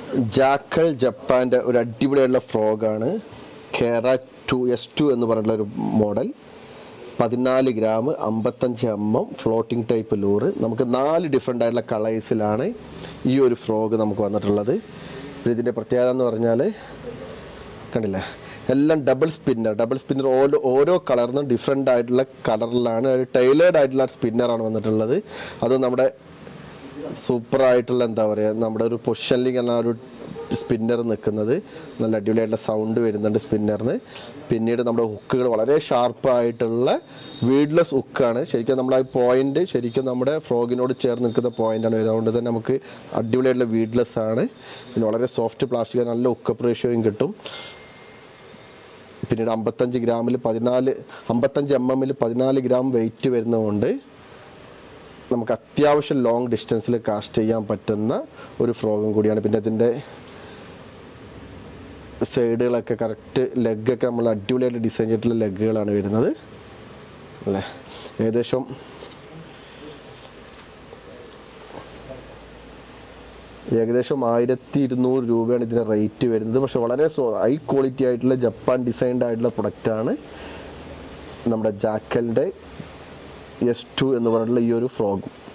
jackal ജപ്പാൻ്റെ ഒരു അടിപൊളിയായിട്ടുള്ള ഫ്രോഗാണ് കേര ടു എസ് ടു എന്ന് പറഞ്ഞിട്ടുള്ള ഒരു മോഡൽ പതിനാല് ഗ്രാം അമ്പത്തഞ്ച് M M floating type lure നമുക്ക് നാല് ഡിഫറെൻ്റ് ആയിട്ടുള്ള കളേഴ്സിലാണ് ഈ ഒരു ഫ്രോഗ് നമുക്ക് വന്നിട്ടുള്ളത് പിന്നെ ഇതിൻ്റെ പ്രത്യേകത എന്ന് പറഞ്ഞാൽ കണ്ടില്ലേ എല്ലാം ഡബിൾ സ്പിന്നർ ഡബിൾ സ്പിന്നർ ഓരോ ഓരോ കളറിനും ഡിഫറെൻ്റ് ആയിട്ടുള്ള കളറിലാണ് ഒരു ടൈലേർഡ് ആയിട്ടുള്ള സ്പിന്നറാണ് വന്നിട്ടുള്ളത് അത് നമ്മുടെ സൂപ്പർ ആയിട്ടുള്ള എന്താ പറയുക നമ്മുടെ ഒരു പൊസിഷനിലേക്കാണ് ആ ഒരു സ്പിന്നർ നിൽക്കുന്നത് നല്ല അടിപൊളിയായിട്ടുള്ള സൗണ്ട് വരുന്നുണ്ട് സ്പിന്നറിന് പിന്നീട് നമ്മുടെ ഹുക്കുകൾ വളരെ ഷാർപ്പായിട്ടുള്ള വീഡ്ലെസ് ഹുക്കാണ് ശരിക്കും നമ്മൾ ആ പോയിന്റ് ശരിക്കും നമ്മുടെ ഫ്രോഗിനോട് ചേർന്ന് നിൽക്കുന്ന പോയിന്റാണ് വരുന്നത് അതുകൊണ്ട് തന്നെ നമുക്ക് അടിപൊളിയായിട്ടുള്ള വീഡ്ലെസ് ആണ് പിന്നെ വളരെ സോഫ്റ്റ് പ്ലാസ്റ്റിക് നല്ല ഹുക്കപ്പ് റേഷ്യോയും കിട്ടും പിന്നീട് അമ്പത്തഞ്ച് ഗ്രാമിൽ പതിനാല് അമ്പത്തഞ്ച് എം എമ്മിൽ പതിനാല് ഗ്രാം വെയിറ്റ് വരുന്നതുകൊണ്ട് നമുക്ക് അത്യാവശ്യം ലോങ് ഡിസ്റ്റൻസിൽ കാസ്റ്റ് ചെയ്യാൻ പറ്റുന്ന ഒരു ഫ്രോഗും കൂടിയാണ് പിന്നെ ഇതിൻ്റെ സൈഡുകളൊക്കെ കറക്റ്റ് ലെഗൊക്കെ നമ്മൾ അടിപൊളിയായിട്ട് ഡിസൈൻ ചെയ്തിട്ടുള്ള ലെഗുകളാണ് വരുന്നത് അല്ലേ ഏകദേശം ഏകദേശം ആയിരത്തി ഇരുന്നൂറ് രൂപയാണ് ഇതിൻ്റെ റേറ്റ് വരുന്നത് പക്ഷെ വളരെ ഹൈ ക്വാളിറ്റി ആയിട്ടുള്ള ജപ്പാൻ ഡിസൈൻഡ് ആയിട്ടുള്ള പ്രൊഡക്റ്റാണ് നമ്മുടെ ജാക്കലിൻ്റെ എസ് ടു എന്ന് പറഞ്ഞിട്ടുള്ള ഈ ഒരു ഫ്രോഗ്